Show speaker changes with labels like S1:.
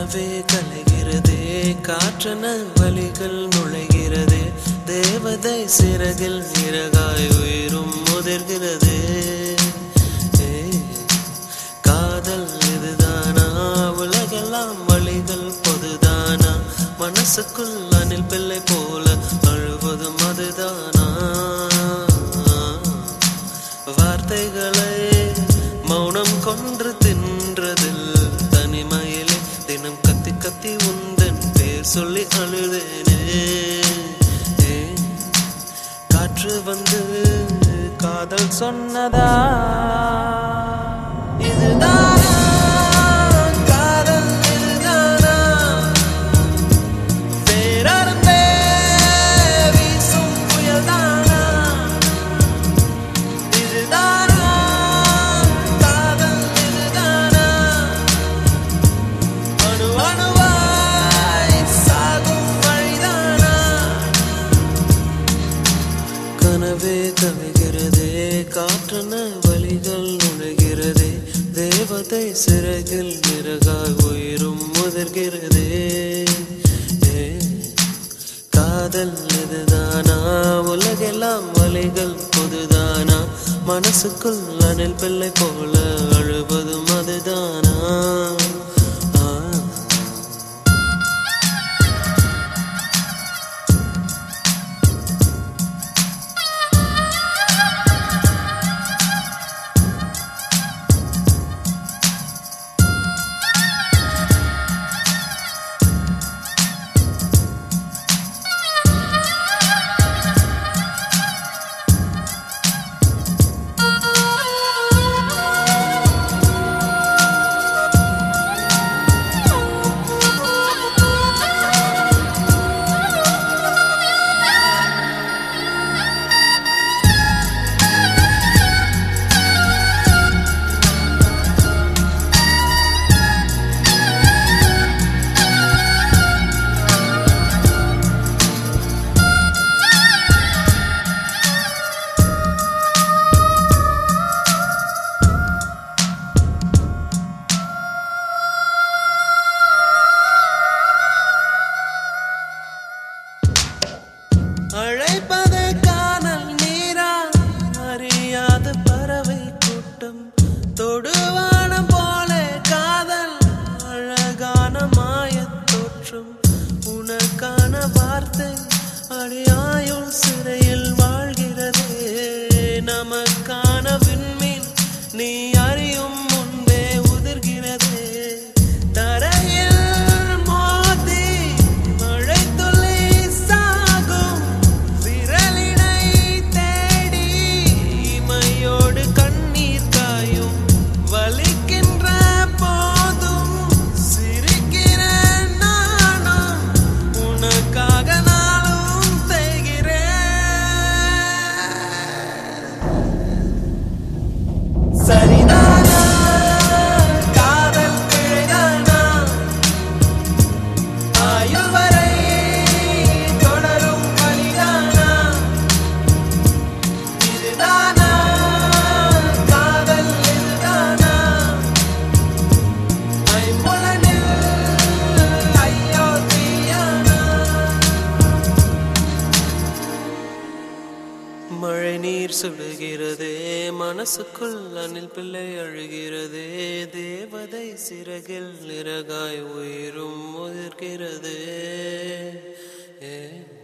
S1: கனவே கலைகிறதே காற்றன வழிகள் நுழைகிறதே தேவதை சிறகில் இறகாய் உயிரும் முதிர்கிறதே ஏய், காதல் இதுதானா உலகெல்லாம் வழிகள் பொதுதானா மனசுக்குள் அணில் பிள்ளை போல அழுவதும் அதுதானா வார்த்தைகளை மௌனம் கொன்று தின்றதில் தனிமையிலே தினம் கத்தி கத்தி உந்தன் பேர் சொல்லி அழுதேனே ஏன் காற்று வந்து காதல் சொன்னதா இதுதானா காதல் இதுதானா பேரன்பே வீசும் புயல்தானா இதுதானா காதல் இதுதானா அணு அணுவாய் சாகும் வழிதானா கனவே கவிகிறதே காற்றன வழிகள் நுழைகிறதே தேவதை சிறகில் நிறகாய் உயிரும் முதிர்கிறதே ஏ, காதல் இதுதானா உலகெல்லாம் வழிகள் பொதுதானா மனசுக்குள் அணில் பிள்ளை போல அழுவதும் அதுதானா ஆ அழைப்பது காணல் நீரா அறியாத பறவை கூட்டம் தொடுவானம் போல காதல் அழகான மாயத் தோற்றம் உனக்கான வார்த்தை அடியாயுள் சிறையில் வாழ்கிறதே நமக்கான விண்மீன் நீ அறியும் முன்பே உதிர்கிறதே தரையில் மோதி மழை துளி சாகும் விரலினை தேடி இமையோடு கண்ணீர் காயும் வலிக்கின்ற போதும் சிரிக்கிறேன் நானும் உனக்காக நாளும் தேய்கிறேன் சரிதானா காதல் பிழைதானா ஆயுள் வரை தொடரும் வழிதானா இதுதானா காதல் இதுதானா ஐம்புலனில் ஐயோ தீயானா மழை நீர் சுடுகிறதே மனசுக்குள் அணில் பிள்ளை அழுகிறதே தேவதை சிறகில் நிறகாய் உயிரும் முதிர்கிறதே ஏ